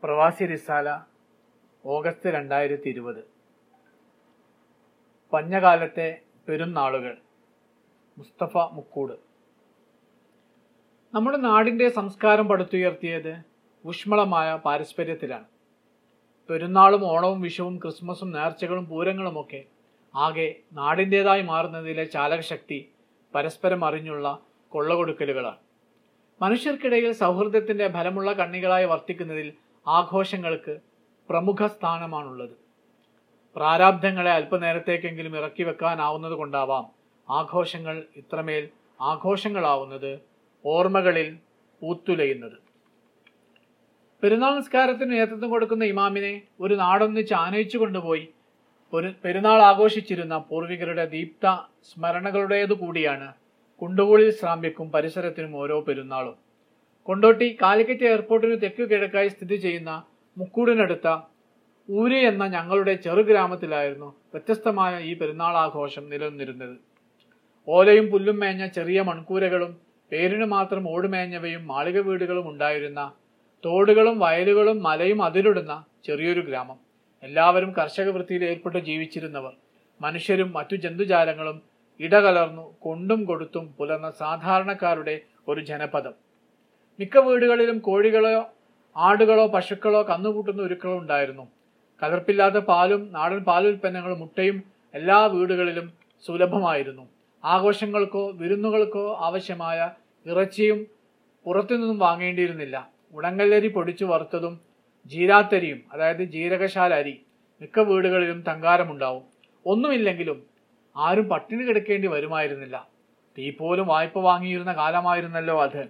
പ്രവാസി റിസാല ഓഗസ്റ്റ് രണ്ടായിരത്തി ഇരുപത് പഞ്ഞകാലത്തെ പെരുന്നാളുകൾ മുസ്തഫ മുക്കൂട് നമ്മുടെ നാടിന്റെ സംസ്കാരം പടുത്തുയർത്തിയത് ഊഷ്മളമായ പാരസ്പര്യത്തിലാണ് പെരുന്നാളും ഓണവും വിഷുവും ക്രിസ്മസും നേർച്ചകളും പൂരങ്ങളുമൊക്കെ ആകെ നാടിൻ്റെതായി മാറുന്നതിലെ ചാലകശക്തി പരസ്പരം അറിഞ്ഞുള്ള കൊള്ളകൊടുക്കലുകളാണ് മനുഷ്യർക്കിടയിൽ സൗഹൃദത്തിന്റെ ഫലമുള്ള കണ്ണികളായി വർത്തിക്കുന്നതിൽ ആഘോഷങ്ങൾക്ക് പ്രമുഖ സ്ഥാനമാണുള്ളത് പ്രാരാബ്ധങ്ങളെ അല്പനേരത്തേക്കെങ്കിലും ഇറക്കി വെക്കാനാവുന്നത് കൊണ്ടാവാം ആഘോഷങ്ങൾ ഇത്രമേൽ ആഘോഷങ്ങളാവുന്നത് ഓർമ്മകളിൽ പൂത്തുലയുന്നത് പെരുന്നാൾ നിസ്കാരത്തിന് നേതൃത്വം കൊടുക്കുന്ന ഇമാമിനെ ഒരു നാടൊന്നിച്ച് ആനയിച്ചു കൊണ്ടുപോയി ഒരു പെരുന്നാൾ ആഘോഷിച്ചിരുന്ന പൂർവികരുടെ ദീപ്ത സ്മരണകളുടേതു കൂടിയാണ് കുണ്ടുകൂളിൽ ശ്രാമ്യക്കും പരിസരത്തിനും ഓരോ പെരുന്നാളും കൊണ്ടോട്ടി കാലിക്കറ്റ് എയർപോർട്ടിന് തെക്കു കിഴക്കായി സ്ഥിതി ചെയ്യുന്ന മുക്കൂടിനടുത്ത ഊര് എന്ന ഞങ്ങളുടെ ചെറുഗ്രാമത്തിലായിരുന്നു വ്യത്യസ്തമായ ഈ പെരുന്നാൾ ആഘോഷം നിലനിന്നിരുന്നത് ഓലയും പുല്ലും മേഞ്ഞ ചെറിയ മൺകൂരകളും പേരിന് മാത്രം ഓടുമേഞ്ഞവയും മാളിക വീടുകളും ഉണ്ടായിരുന്ന തോടുകളും വയലുകളും മലയും അതിരിടുന്ന ചെറിയൊരു ഗ്രാമം എല്ലാവരും കർഷക വൃത്തിയിൽ ഏർപ്പെട്ട് ജീവിച്ചിരുന്നവർ മനുഷ്യരും മറ്റു ജന്തുജാലങ്ങളും ഇടകലർന്നു കൊണ്ടും കൊടുത്തും പുലർന്ന സാധാരണക്കാരുടെ ഒരു ജനപദം മിക്ക വീടുകളിലും കോഴികളോ ആടുകളോ പശുക്കളോ കന്നുകൂട്ടുന്ന ഒരുക്കളോ ഉണ്ടായിരുന്നു കലർപ്പില്ലാത്ത പാലും നാടൻ പാലുൽപ്പന്നങ്ങളും മുട്ടയും എല്ലാ വീടുകളിലും സുലഭമായിരുന്നു ആഘോഷങ്ങൾക്കോ വിരുന്നുകൾക്കോ ആവശ്യമായ ഇറച്ചിയും പുറത്തുനിന്നും വാങ്ങേണ്ടിയിരുന്നില്ല ഉണങ്ങല്ലരി പൊടിച്ചു വറുത്തതും ജീരാത്തരിയും അതായത് ജീരകശാല അരി മിക്ക വീടുകളിലും തങ്കാരമുണ്ടാവും ഒന്നുമില്ലെങ്കിലും ആരും പട്ടിണി കിടക്കേണ്ടി വരുമായിരുന്നില്ല തീ പോലും വായ്പ വാങ്ങിയിരുന്ന കാലമായിരുന്നല്ലോ അത്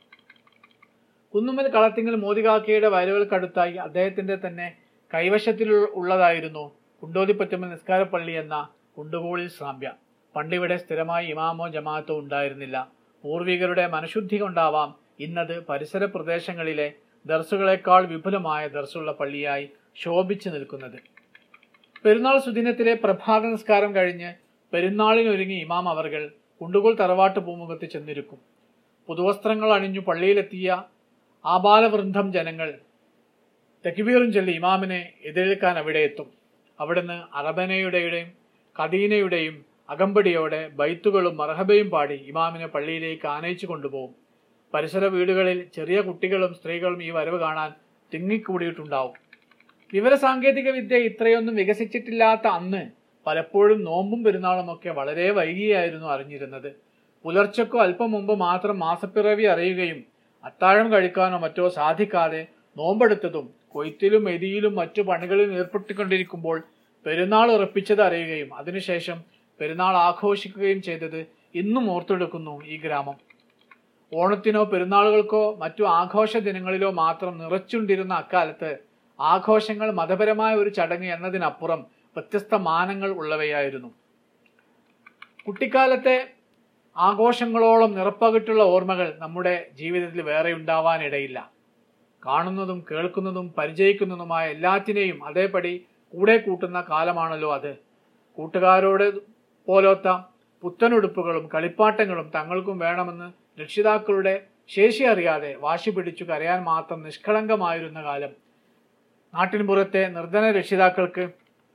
കുന്നുമ്മൽ കളത്തിങ്കൽ മോദികാക്കയുടെ വയലുകൾക്കടുത്തായി അദ്ദേഹത്തിന്റെ തന്നെ കൈവശത്തിൽ ഉള്ളതായിരുന്നു കുണ്ടോതിപ്പറ്റമ്മൽ നിസ്കാരപ്പള്ളി എന്ന കുണ്ടുകോളിൽ ശ്രാമ്യ പണ്ടിവിടെ സ്ഥിരമായി ഇമാമോ ജമാഅത്തോ ഉണ്ടായിരുന്നില്ല പൂർവികരുടെ മനഃശുദ്ധി കൊണ്ടാവാം ഇന്നത് പരിസര പ്രദേശങ്ങളിലെ ദർസുകളെക്കാൾ വിപുലമായ ദർസുള്ള പള്ളിയായി ശോഭിച്ചു നിൽക്കുന്നത് പെരുന്നാൾ സുദിനത്തിലെ പ്രഭാത നിസ്കാരം കഴിഞ്ഞ് പെരുന്നാളിനൊരുങ്ങി ഇമാം അവർകൾ കുണ്ടുകോൾ തറവാട്ട് പൂമുഖത്ത് ചെന്നിരിക്കും പുതുവസ്ത്രങ്ങൾ അണിഞ്ഞു പള്ളിയിലെത്തിയ ആബാലവൃന്ദം ജനങ്ങൾ തെക്കിബീറും ചൊല്ലി ഇമാമിനെ എതിരേൽക്കാൻ അവിടെ എത്തും അവിടുന്ന് അറബനയുടെയും കദീനയുടെയും അകമ്പടിയോടെ ബൈത്തുകളും മർഹബയും പാടി ഇമാമിനെ പള്ളിയിലേക്ക് ആനയിച്ചു കൊണ്ടുപോകും പരിസര വീടുകളിൽ ചെറിയ കുട്ടികളും സ്ത്രീകളും ഈ വരവ് കാണാൻ തിങ്ങിക്കൂടിയിട്ടുണ്ടാവും വിവരസാങ്കേതിക വിദ്യ ഇത്രയൊന്നും വികസിച്ചിട്ടില്ലാത്ത അന്ന് പലപ്പോഴും നോമ്പും പെരുന്നാളും ഒക്കെ വളരെ വൈകിയായിരുന്നു അറിഞ്ഞിരുന്നത് പുലർച്ചക്കോ അല്പം മുമ്പ് മാത്രം മാസപ്പിറവി അറിയുകയും അത്താഴം കഴിക്കാനോ മറ്റോ സാധിക്കാതെ നോമ്പെടുത്തതും കൊയ്ത്തിലും എരിയിലും മറ്റു പണികളിലും ഏർപ്പെട്ടുകൊണ്ടിരിക്കുമ്പോൾ പെരുന്നാൾ ഉറപ്പിച്ചത് അറിയുകയും അതിനുശേഷം പെരുന്നാൾ ആഘോഷിക്കുകയും ചെയ്തത് ഇന്നും ഓർത്തെടുക്കുന്നു ഈ ഗ്രാമം ഓണത്തിനോ പെരുന്നാളുകൾക്കോ മറ്റു ആഘോഷ ദിനങ്ങളിലോ മാത്രം നിറച്ചുണ്ടിരുന്ന അക്കാലത്ത് ആഘോഷങ്ങൾ മതപരമായ ഒരു ചടങ്ങ് എന്നതിനപ്പുറം വ്യത്യസ്ത മാനങ്ങൾ ഉള്ളവയായിരുന്നു കുട്ടിക്കാലത്തെ ആഘോഷങ്ങളോളം നിറപ്പകിട്ടുള്ള ഓർമ്മകൾ നമ്മുടെ ജീവിതത്തിൽ വേറെ ഉണ്ടാവാനിടയില്ല കാണുന്നതും കേൾക്കുന്നതും പരിചയിക്കുന്നതുമായ എല്ലാറ്റിനെയും അതേപടി കൂടെ കൂട്ടുന്ന കാലമാണല്ലോ അത് കൂട്ടുകാരോട് പോലോത്ത പുത്തനുടുപ്പുകളും കളിപ്പാട്ടങ്ങളും തങ്ങൾക്കും വേണമെന്ന് രക്ഷിതാക്കളുടെ ശേഷി അറിയാതെ വാശി പിടിച്ചു കരയാൻ മാത്രം നിഷ്കളങ്കമായിരുന്ന കാലം നാട്ടിൻപുറത്തെ നിർധന രക്ഷിതാക്കൾക്ക്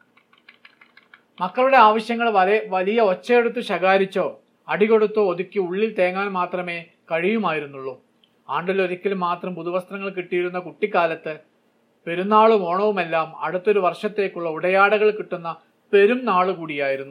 മക്കളുടെ ആവശ്യങ്ങൾ വരെ വലിയ ഒച്ചയെടുത്ത് ശകാരിച്ചോ അടികൊടുത്തോ ഒതുക്കി ഉള്ളിൽ തേങ്ങാൻ മാത്രമേ കഴിയുമായിരുന്നുള്ളൂ ആണ്ടിലൊരിക്കൽ മാത്രം പുതുവസ്ത്രങ്ങൾ കിട്ടിയിരുന്ന കുട്ടിക്കാലത്ത് പെരുന്നാളും ഓണവുമെല്ലാം അടുത്തൊരു വർഷത്തേക്കുള്ള ഉടയാടകൾ കിട്ടുന്ന പെരും നാള് കൂടിയായിരുന്നു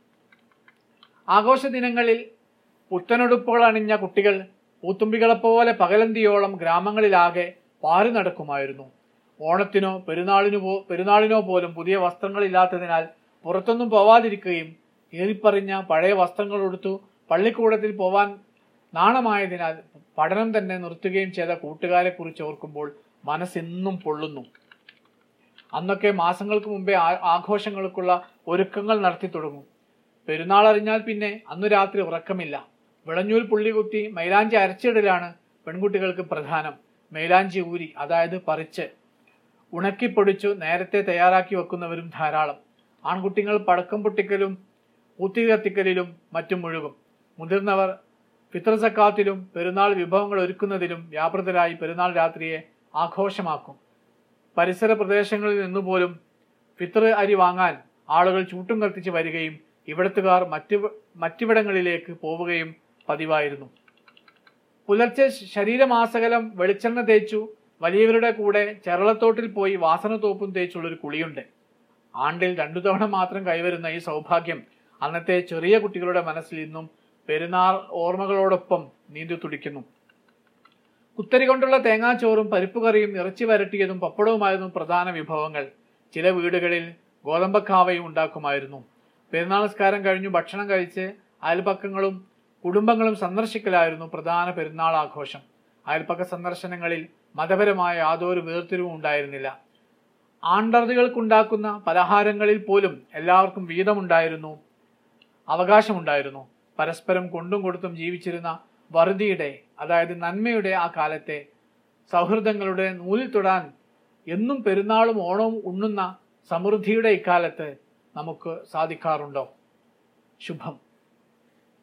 ആഘോഷ ദിനങ്ങളിൽ പുത്തനുടുപ്പുകൾ അണിഞ്ഞ കുട്ടികൾ പൂത്തുമ്പികളെപ്പോലെ പകലന്തിയോളം ഗ്രാമങ്ങളിലാകെ പാറി നടക്കുമായിരുന്നു ഓണത്തിനോ പെരുന്നാളിനോ പോ പെരുന്നാളിനോ പോലും പുതിയ വസ്ത്രങ്ങളില്ലാത്തതിനാൽ പുറത്തൊന്നും പോവാതിരിക്കുകയും ഏറിപ്പറിഞ്ഞ പഴയ വസ്ത്രങ്ങൾ ഉടുത്തു പള്ളിക്കൂടത്തിൽ പോവാൻ നാണമായതിനാൽ പഠനം തന്നെ നിർത്തുകയും ചെയ്ത കൂട്ടുകാരെ കുറിച്ച് ഓർക്കുമ്പോൾ മനസ്സെന്നും പൊള്ളുന്നു അന്നൊക്കെ മാസങ്ങൾക്ക് മുമ്പേ ആഘോഷങ്ങൾക്കുള്ള ഒരുക്കങ്ങൾ നടത്തി തുടങ്ങും പെരുന്നാൾ അറിഞ്ഞാൽ പിന്നെ അന്നു രാത്രി ഉറക്കമില്ല വിളഞ്ഞൂൽ പുള്ളികുത്തി മൈലാഞ്ചി അരച്ചിടലാണ് പെൺകുട്ടികൾക്ക് പ്രധാനം മൈലാഞ്ചി ഊരി അതായത് പറിച്ച് ഉണക്കിപ്പൊടിച്ചു നേരത്തെ തയ്യാറാക്കി വെക്കുന്നവരും ധാരാളം ആൺകുട്ടികൾ പടക്കം പൊട്ടിക്കലും ഊത്തി കത്തിക്കലിലും മറ്റും മുഴുകും മുതിർന്നവർ ഫിത്ര സക്കാത്തിലും പെരുന്നാൾ വിഭവങ്ങൾ ഒരുക്കുന്നതിലും വ്യാപൃതരായി പെരുന്നാൾ രാത്രിയെ ആഘോഷമാക്കും പരിസര പ്രദേശങ്ങളിൽ നിന്നുപോലും ഫിത്തർ അരി വാങ്ങാൻ ആളുകൾ ചൂട്ടും കത്തിച്ച് വരികയും ഇവിടത്തുകാർ മറ്റു മറ്റിവിടങ്ങളിലേക്ക് പോവുകയും പതിവായിരുന്നു പുലർച്ചെ ശരീരമാസകലം വെളിച്ചെണ്ണ തേച്ചു വലിയവരുടെ കൂടെ ചെറളത്തോട്ടിൽ പോയി വാസന തോപ്പും തേച്ചുള്ളൊരു കുളിയുണ്ട് ആണ്ടിൽ രണ്ടു തവണ മാത്രം കൈവരുന്ന ഈ സൗഭാഗ്യം അന്നത്തെ ചെറിയ കുട്ടികളുടെ മനസ്സിൽ ഇന്നും പെരുന്നാൾ ഓർമ്മകളോടൊപ്പം നീന്തി തുടിക്കുന്നു കുത്തരി കൊണ്ടുള്ള തേങ്ങാച്ചോറും പരിപ്പ് കറിയും ഇറച്ചി വരട്ടിയതും പപ്പടവുമായിരുന്നു പ്രധാന വിഭവങ്ങൾ ചില വീടുകളിൽ ഗോതമ്പക്കാവയും ഉണ്ടാക്കുമായിരുന്നു പെരുന്നാൾ നിസ്കാരം കഴിഞ്ഞു ഭക്ഷണം കഴിച്ച് അയൽപക്കങ്ങളും കുടുംബങ്ങളും സന്ദർശിക്കലായിരുന്നു പ്രധാന പെരുന്നാൾ ആഘോഷം അയൽപ്പക്ക സന്ദർശനങ്ങളിൽ മതപരമായ യാതൊരു വേർതിരിവും ഉണ്ടായിരുന്നില്ല ആണ്ടറുകൾക്കുണ്ടാക്കുന്ന പലഹാരങ്ങളിൽ പോലും എല്ലാവർക്കും വീതമുണ്ടായിരുന്നു അവകാശമുണ്ടായിരുന്നു പരസ്പരം കൊണ്ടും കൊടുത്തും ജീവിച്ചിരുന്ന വറുതിയുടെ അതായത് നന്മയുടെ ആ കാലത്തെ സൗഹൃദങ്ങളുടെ നൂലിൽ തൊടാൻ എന്നും പെരുന്നാളും ഓണവും ഉണ്ണുന്ന സമൃദ്ധിയുടെ ഇക്കാലത്ത് നമുക്ക് സാധിക്കാറുണ്ടോ ശുഭം